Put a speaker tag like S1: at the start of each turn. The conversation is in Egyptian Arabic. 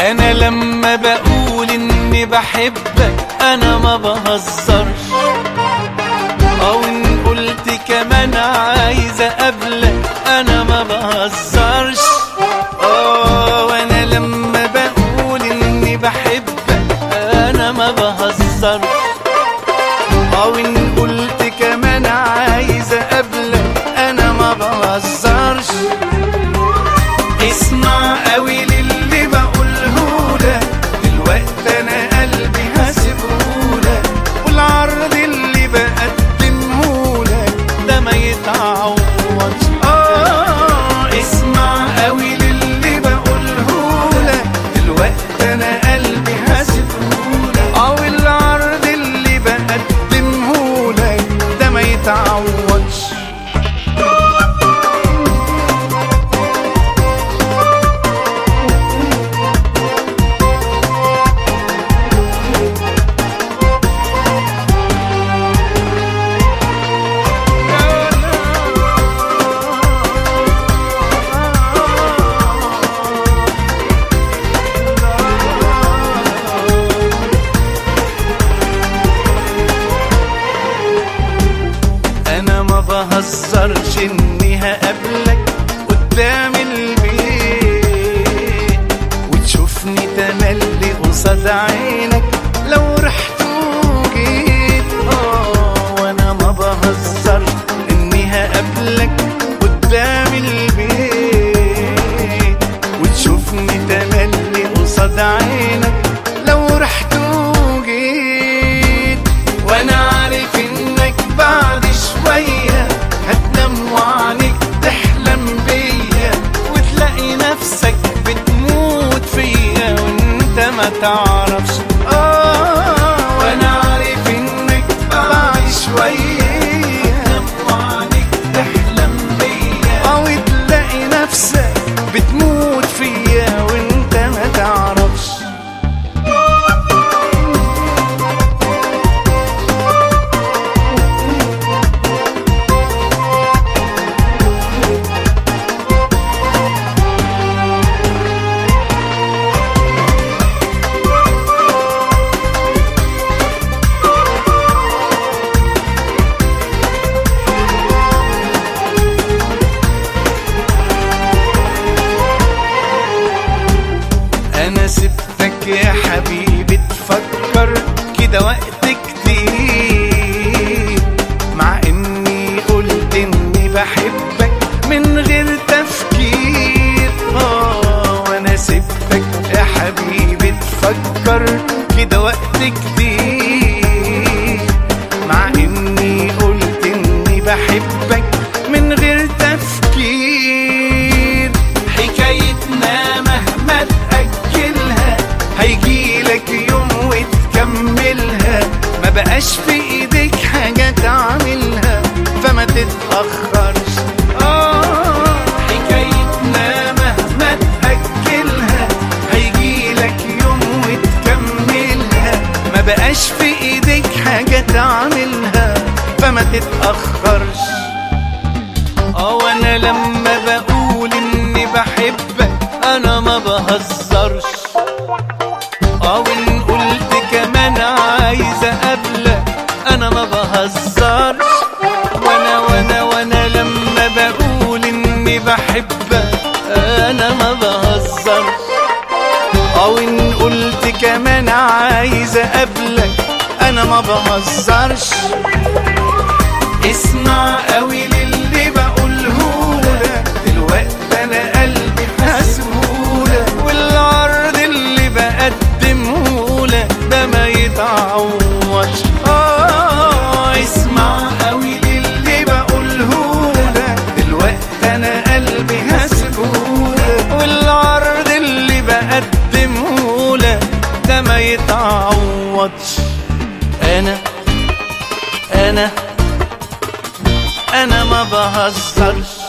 S1: انا لما بقول اني بحبك انا ما بهزرش او ان قلت كمان عايز اقابلك انا ما بهزرش اه وانا لما بقول اني بحبك انا ما بهزرش او ان قلت كمان عايز اقابلك انا ما بهزرش اسمع قوي للي بقوله لك دلوقتي انا قلبي هسيبهولك والعرض اللي بقدمه لك ده ما يتعوضش اه اسمع قوي للي بقوله لك دلوقتي انا قلبي هسيبهولك او العرض اللي بقدمه لك ده ما يتعوضش انا ما بهزرش اني هقابلك قدام البيت وتشوفني تملي قصاد عينك لو رحت وجيت اه وانا ما بهزرش اني هقابلك قدام البيت وتشوفني تملي قصاد عينك لو رحت وجيت وانا عارف انك بعد شوية هتنام وعنك تحلم بيا وتلاقي نفسك بتموت فيا وانت ما تعرفش اه وانا عارف انك بعد شوية هتنام وعنك تحلم بيا او تلاقي نفسك بتموت فيا وانت ما تعرفش انا سبتك يا حبيبي تفكر كده وقت كتير مع اني قلت اني بحبك من غير تفكير اه وانا سبتك يا حبيبي تفكر كده وقت كتير مع اني قلت اني بحبك من غير تفكير حكايتنا مهما تأجلها هيجيلك يوم وتكملها ما بقاش في ايديك حاجة تعملها فما تتأخرش آه حكايتنا مهما تأجلها هيجيلك يوم وتكملها ما بقاش في ايديك حاجة تعملها فما تتأخرش اه وانا لما بقول اني بحبك انا ما بهزرش اه وان قلت كمان عايز اقابلك انا ما بهزرش وانا وانا وانا لما بقول اني بحبك انا ما بهزرش او ان قلت كمان عايز اقابلك انا ما بهزرش اسمع قوي للي بقوله لك دلوقتي انا قلبي حاسبهولك والعرض اللي بقدمه لك ده ما يتعوضش اه اسمع قوي للي بقوله لك دلوقتي انا قلبي حاسبهولك والعرض اللي بقدمه لك ده ما يتعوضش انا انا انا ما بهزرش